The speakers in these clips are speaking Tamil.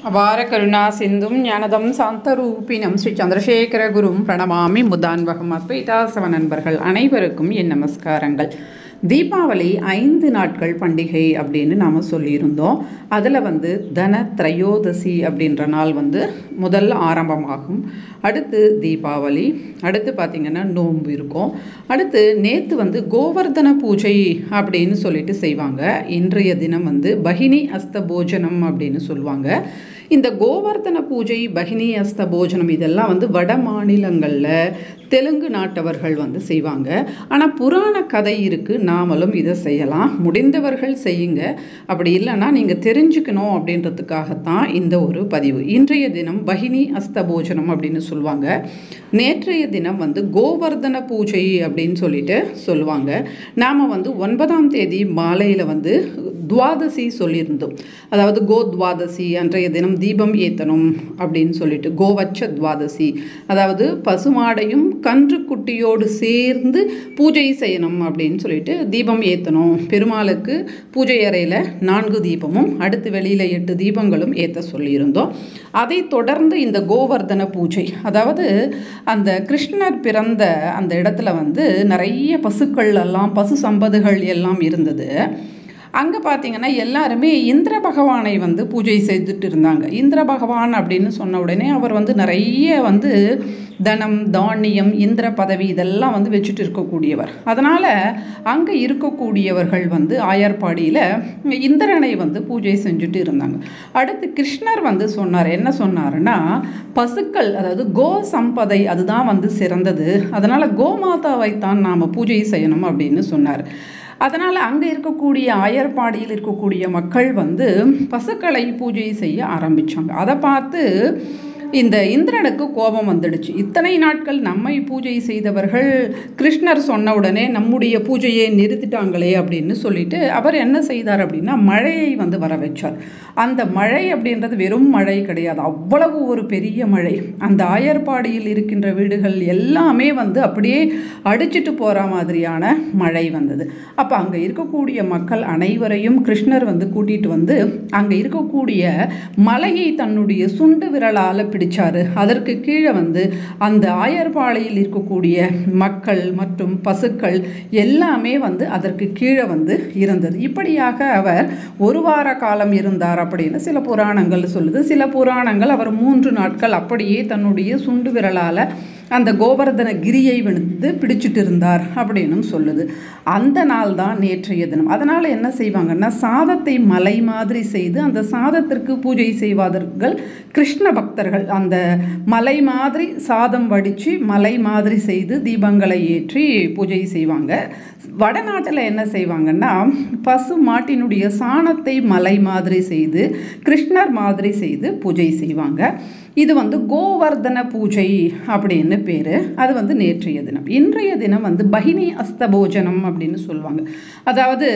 அபார கருணா சிந்தும் ஞானதம் சாந்தரூபினம் ஸ்ரீ சந்திரசேகர குரும் பிரணமாமி முதான்வகம் அத்வைதாசவ நண்பர்கள் அனைவருக்கும் என் நமஸ்காரங்கள் தீபாவளி ஐந்து நாட்கள் பண்டிகை அப்படின்னு நாம் சொல்லியிருந்தோம் அதில் வந்து தன திரையோதசி அப்படின்ற நாள் வந்து முதல் ஆரம்பமாகும் அடுத்து தீபாவளி அடுத்து பார்த்திங்கன்னா நோன்பு இருக்கும் அடுத்து நேற்று வந்து கோவர்தன பூஜை அப்படின்னு சொல்லிட்டு செய்வாங்க இன்றைய தினம் வந்து பகினி அஸ்த போஜனம் அப்படின்னு சொல்லுவாங்க இந்த கோவர்தன பூஜை பகினி அஸ்த போஜனம் இதெல்லாம் வந்து வட மாநிலங்களில் தெலுங்கு நாட்டவர்கள் வந்து செய்வாங்க ஆனால் புராண கதை இருக்குது நாமளும் இதை செய்யலாம் முடிந்தவர்கள் செய்யுங்க அப்படி இல்லைன்னா நீங்கள் தெரிஞ்சுக்கணும் அப்படின்றதுக்காகத்தான் இந்த ஒரு பதிவு இன்றைய தினம் பகினி அஸ்த போஜனம் அப்படின்னு சொல்லுவாங்க நேற்றைய தினம் வந்து கோவர்தன பூஜை அப்படின்னு சொல்லிட்டு சொல்லுவாங்க நாம் வந்து ஒன்பதாம் தேதி மாலையில் வந்து துவாதசி சொல்லியிருந்தோம் அதாவது கோ துவாதசி அன்றைய தினம் தீபம் ஏற்றணும் அப்படின்னு சொல்லிட்டு கோவச்ச துவாதசி அதாவது பசுமாடையும் கன்று குட்டியோடு சேர்ந்து பூஜை செய்யணும் அப்படின்னு சொல்லிட்டு தீபம் ஏற்றணும் பெருமாளுக்கு பூஜை அறையில் நான்கு தீபமும் அடுத்து வெளியில் எட்டு தீபங்களும் ஏற்ற சொல்லியிருந்தோம் அதை தொடர்ந்து இந்த கோவர்தன பூஜை அதாவது அந்த கிருஷ்ணர் பிறந்த அந்த இடத்துல வந்து நிறைய பசுக்கள் எல்லாம் பசு சம்பதுகள் எல்லாம் இருந்தது அங்கே பார்த்தீங்கன்னா எல்லாருமே இந்திர பகவானை வந்து பூஜை செய்துட்டு இருந்தாங்க இந்திர பகவான் அப்படின்னு சொன்ன உடனே அவர் வந்து நிறைய வந்து தனம் தானியம் இந்திர பதவி இதெல்லாம் வந்து வச்சுட்டு இருக்கக்கூடியவர் அதனால் அங்கே இருக்கக்கூடியவர்கள் வந்து ஆயர்பாடியில் இந்திரனை வந்து பூஜை செஞ்சுட்டு இருந்தாங்க அடுத்து கிருஷ்ணர் வந்து சொன்னார் என்ன சொன்னாருன்னா பசுக்கள் அதாவது கோ சம்பதை அதுதான் வந்து சிறந்தது அதனால் கோமாதாவை தான் நாம் பூஜை செய்யணும் அப்படின்னு சொன்னார் அதனால் அங்கே இருக்கக்கூடிய ஆயர்பாடியில் இருக்கக்கூடிய மக்கள் வந்து பசுக்களை பூஜை செய்ய ஆரம்பித்தாங்க அதை பார்த்து இந்த இந்திரனுக்கு கோபம் வந்துடுச்சு இத்தனை நாட்கள் நம்மை பூஜை செய்தவர்கள் கிருஷ்ணர் சொன்ன உடனே நம்முடைய பூஜையை நிறுத்திட்டாங்களே அப்படின்னு சொல்லிட்டு அவர் என்ன செய்தார் அப்படின்னா மழையை வந்து வர வச்சார் அந்த மழை அப்படின்றது வெறும் மழை கிடையாது அவ்வளவு ஒரு பெரிய மழை அந்த ஆயர்பாடியில் இருக்கின்ற வீடுகள் எல்லாமே வந்து அப்படியே அடிச்சிட்டு போகிற மாதிரியான மழை வந்தது அப்போ அங்கே இருக்கக்கூடிய மக்கள் அனைவரையும் கிருஷ்ணர் வந்து கூட்டிகிட்டு வந்து அங்கே இருக்கக்கூடிய மலையை தன்னுடைய சுண்டு விரலால் பிடிச்சாரு அதற்கு கீழே வந்து அந்த ஆயர்பாளையில் இருக்கக்கூடிய மக்கள் மற்றும் பசுக்கள் எல்லாமே வந்து அதற்கு கீழே வந்து இருந்தது இப்படியாக அவர் ஒரு வார காலம் இருந்தார் அப்படின்னு சில புராணங்கள் சொல்லுது சில புராணங்கள் அவர் மூன்று நாட்கள் அப்படியே தன்னுடைய சுண்டு விரலால் அந்த கோவர்தன கிரியை வந்து பிடிச்சிட்டு இருந்தார் அப்படின்னு சொல்லுது அந்த நாள் தான் நேற்றைய தினம் அதனால் என்ன செய்வாங்கன்னா சாதத்தை மலை மாதிரி செய்து அந்த சாதத்திற்கு பூஜை செய்வார்கள் கிருஷ்ண பக்தர்கள் அந்த மலை மாதிரி சாதம் வடித்து மலை மாதிரி செய்து தீபங்களை ஏற்றி பூஜை செய்வாங்க வடநாட்டில் என்ன செய்வாங்கன்னா பசு மாட்டினுடைய சாணத்தை மலை மாதிரி செய்து கிருஷ்ணர் மாதிரி செய்து பூஜை செய்வாங்க இது வந்து கோவர்தன பூஜை அப்படின்னு பேர் அது வந்து நேற்றைய தினம் இன்றைய தினம் வந்து பகினி அஸ்தபோஜனம் அப்படின்னு சொல்லுவாங்க அதாவது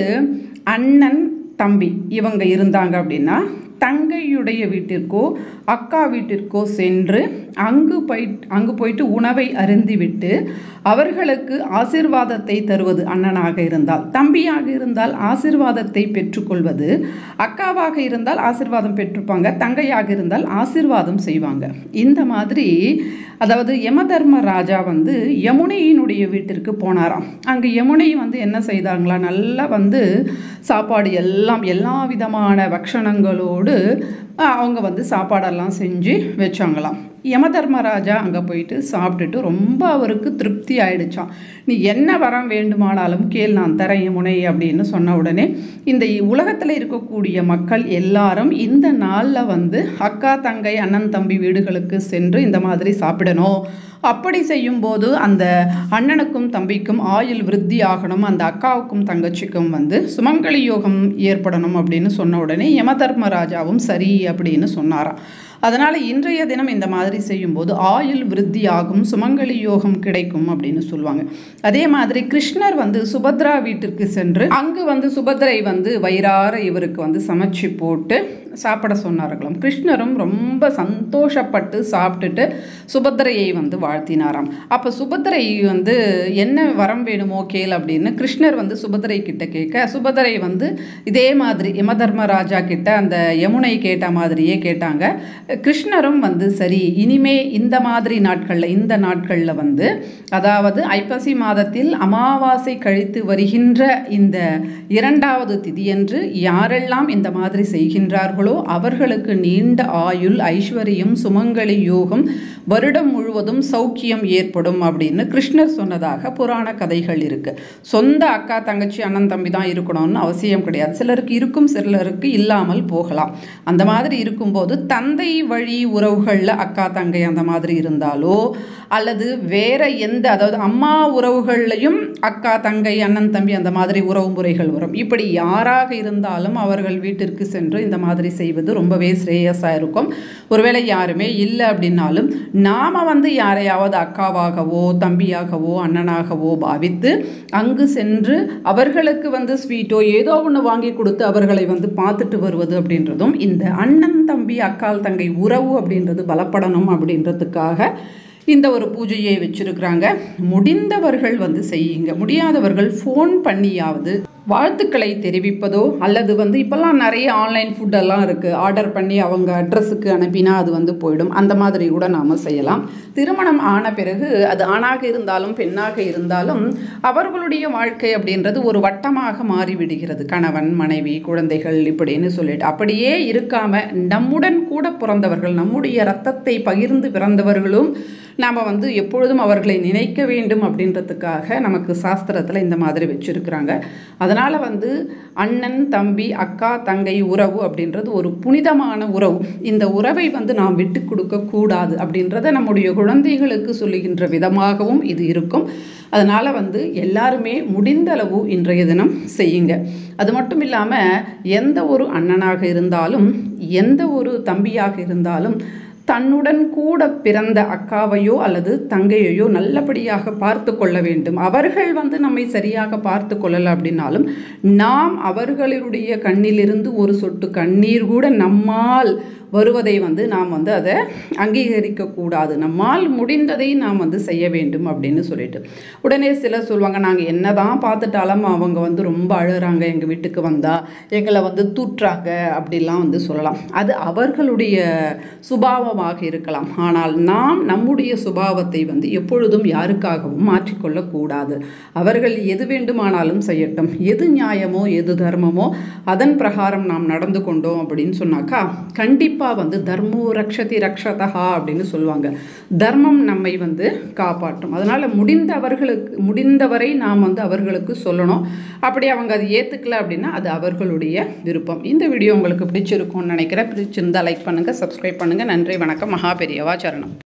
அண்ணன் தம்பி இவங்க இருந்தாங்க அப்படின்னா தங்கையுடைய வீட்டிற்கோ அக்கா வீட்டிற்கோ சென்று அங்கு போய் அங்கு போயிட்டு உணவை அருந்திவிட்டு அவர்களுக்கு ஆசிர்வாதத்தை தருவது அண்ணனாக இருந்தால் தம்பியாக இருந்தால் ஆசிர்வாதத்தை பெற்றுக்கொள்வது அக்காவாக இருந்தால் ஆசிர்வாதம் பெற்றுப்பாங்க தங்கையாக இருந்தால் ஆசிர்வாதம் செய்வாங்க இந்த மாதிரி அதாவது யமதர்ம ராஜா வந்து யமுனையினுடைய வீட்டிற்கு போனாராம் அங்கே யமுனை வந்து என்ன செய்தாங்களா நல்லா வந்து சாப்பாடு எல்லாம் எல்லா விதமான பக்ஷணங்களோடு அவங்க வந்து சாப்பாடெல்லாம் செஞ்சு வச்சாங்களாம் யமதர்மராஜா அங்கே போயிட்டு சாப்பிட்டுட்டு ரொம்ப அவருக்கு திருப்தி ஆயிடுச்சான் நீ என்ன வரம் வேண்டுமானாலும் கேள் நான் தரேன் யமுனை அப்படின்னு சொன்ன உடனே இந்த உலகத்தில் இருக்கக்கூடிய மக்கள் எல்லாரும் இந்த நாளில் வந்து அக்கா தங்கை அண்ணன் தம்பி வீடுகளுக்கு சென்று இந்த மாதிரி சாப்பிடணும் அப்படி செய்யும்போது அந்த அண்ணனுக்கும் தம்பிக்கும் ஆயுள் விருத்தி ஆகணும் அந்த அக்காவுக்கும் தங்கச்சிக்கும் வந்து சுமங்கலி யோகம் ஏற்படணும் அப்படின்னு சொன்ன உடனே யமதர்மராஜாவும் சரி அப்படின்னு சொன்னாராம் அதனால் இன்றைய தினம் இந்த மாதிரி செய்யும்போது ஆயுள் விருத்தியாகும் சுமங்கலி யோகம் கிடைக்கும் அப்படின்னு சொல்லுவாங்க அதே மாதிரி கிருஷ்ணர் வந்து சுபத்ரா வீட்டிற்கு சென்று அங்கு வந்து சுபத்ரை வந்து வயிறார இவருக்கு வந்து சமைச்சு போட்டு சாப்பிட சொன்னார்களாம் கிருஷ்ணரும் ரொம்ப சந்தோஷப்பட்டு சாப்பிட்டுட்டு சுபத்திரையை வந்து வாழ்த்தினாராம் அப்போ சுபத்திரை வந்து என்ன வரம் வேணுமோ கேள் அப்படின்னு கிருஷ்ணர் வந்து சுபத்திரை கிட்ட கேட்க சுபத்திரை வந்து இதே மாதிரி யமதர்மராஜா கிட்ட அந்த யமுனை கேட்ட மாதிரியே கேட்டாங்க கிருஷ்ணரும் வந்து சரி இனிமே இந்த மாதிரி நாட்களில் இந்த நாட்களில் வந்து அதாவது ஐப்பசி மாதத்தில் அமாவாசை கழித்து வருகின்ற இந்த இரண்டாவது திதியன்று யாரெல்லாம் இந்த மாதிரி செய்கின்றார்களோ அவர்களுக்கு நீண்ட ஆயுள் ஐஸ்வர்யம் சுமங்கலி யோகம் வருடம் முழுவதும் சௌக்கியம் ஏற்படும் அப்படின்னு கிருஷ்ணர் சொன்னதாக புராண கதைகள் இருக்கு சொந்த அக்கா தங்கச்சி அண்ணன் தம்பி தான் இருக்கணும்னு அவசியம் கிடையாது சிலருக்கு இருக்கும் சிலருக்கு இல்லாமல் போகலாம் அந்த மாதிரி இருக்கும்போது தந்தை வழி உறவுகளில் அக்கா தங்கை அந்த மாதிரி இருந்தாலோ அல்லது வேற எந்த அதாவது அம்மா உறவுகள்லையும் அக்கா தங்கை அண்ணன் தம்பி அந்த மாதிரி உறவு முறைகள் வரும் இப்படி யாராக இருந்தாலும் அவர்கள் வீட்டிற்கு சென்று இந்த மாதிரி செய்வது ரொம்பவே ஸ்ரேயஸாக இருக்கும் ஒருவேளை யாருமே இல்லை அப்படின்னாலும் நாம் வந்து யாரையாவது அக்காவாகவோ தம்பியாகவோ அண்ணனாகவோ பாவித்து அங்கு சென்று அவர்களுக்கு வந்து ஸ்வீட்டோ ஏதோ ஒன்று வாங்கி கொடுத்து அவர்களை வந்து பார்த்துட்டு வருவது அப்படின்றதும் இந்த அண்ணன் தம்பி அக்கால் தங்கை உறவு அப்படின்றது பலப்படணும் அப்படின்றதுக்காக இந்த ஒரு பூஜையை வச்சிருக்கிறாங்க முடிந்தவர்கள் வந்து செய்யுங்க முடியாதவர்கள் ஃபோன் பண்ணியாவது வாழ்த்துக்களை தெரிவிப்பதோ அல்லது வந்து இப்போல்லாம் நிறைய ஆன்லைன் ஃபுட்டெல்லாம் இருக்குது ஆர்டர் பண்ணி அவங்க அட்ரஸுக்கு அனுப்பினா அது வந்து போயிடும் அந்த மாதிரி கூட நாம் செய்யலாம் திருமணம் ஆன பிறகு அது ஆணாக இருந்தாலும் பெண்ணாக இருந்தாலும் அவர்களுடைய வாழ்க்கை அப்படின்றது ஒரு வட்டமாக மாறிவிடுகிறது கணவன் மனைவி குழந்தைகள் இப்படின்னு சொல்லிட்டு அப்படியே இருக்காம நம்முடன் கூட பிறந்தவர்கள் நம்முடைய ரத்தத்தை பகிர்ந்து பிறந்தவர்களும் நாம் வந்து எப்பொழுதும் அவர்களை நினைக்க வேண்டும் அப்படின்றதுக்காக நமக்கு சாஸ்திரத்தில் இந்த மாதிரி வச்சுருக்குறாங்க அதனால் வந்து அண்ணன் தம்பி அக்கா தங்கை உறவு அப்படின்றது ஒரு புனிதமான உறவு இந்த உறவை வந்து நாம் விட்டு கொடுக்கக்கூடாது அப்படின்றத நம்முடைய குழந்தைகளுக்கு சொல்லுகின்ற விதமாகவும் இது இருக்கும் அதனால் வந்து எல்லாருமே முடிந்தளவு இன்றைய தினம் செய்யுங்க அது மட்டும் இல்லாமல் எந்த ஒரு அண்ணனாக இருந்தாலும் எந்த ஒரு தம்பியாக இருந்தாலும் தன்னுடன் கூட பிறந்த அக்காவையோ அல்லது தங்கையையோ நல்லபடியாக பார்த்து கொள்ள வேண்டும் அவர்கள் வந்து நம்மை சரியாக பார்த்து கொள்ளலை அப்படின்னாலும் நாம் அவர்களுடைய கண்ணிலிருந்து ஒரு சொட்டு கண்ணீர் கூட நம்மால் வருவதை வந்து நாம் வந்து அதை அங்கீகரிக்க கூடாது நம்மால் முடிந்ததை நாம் வந்து செய்ய வேண்டும் அப்படின்னு சொல்லிட்டு உடனே சிலர் சொல்லுவாங்க நாங்கள் என்ன தான் பார்த்துட்டாலும் அவங்க வந்து ரொம்ப அழுகிறாங்க எங்கள் வீட்டுக்கு வந்தால் எங்களை வந்து தூற்றுறாங்க அப்படிலாம் வந்து சொல்லலாம் அது அவர்களுடைய சுபாவமாக இருக்கலாம் ஆனால் நாம் நம்முடைய சுபாவத்தை வந்து எப்பொழுதும் யாருக்காகவும் மாற்றிக்கொள்ளக்கூடாது அவர்கள் எது வேண்டுமானாலும் செய்யட்டும் எது நியாயமோ எது தர்மமோ அதன் பிரகாரம் நாம் நடந்து கொண்டோம் அப்படின்னு சொன்னாக்கா கண்டிப்பாக கண்டிப்பாக வந்து தர்மோ ரக்ஷதி ரக்ஷதா அப்படின்னு சொல்லுவாங்க தர்மம் நம்மை வந்து காப்பாற்றும் அதனால் முடிந்தவர்களுக்கு முடிந்தவரை நாம் வந்து அவர்களுக்கு சொல்லணும் அப்படி அவங்க அதை ஏற்றுக்கல அப்படின்னா அது அவர்களுடைய விருப்பம் இந்த வீடியோ உங்களுக்கு பிடிச்சிருக்கும்னு நினைக்கிறேன் பிடிச்சிருந்தா லைக் பண்ணுங்கள் சப்ஸ்கிரைப் பண்ணுங்கள் நன்றி வணக்கம் மகா பெரியவா சரணம்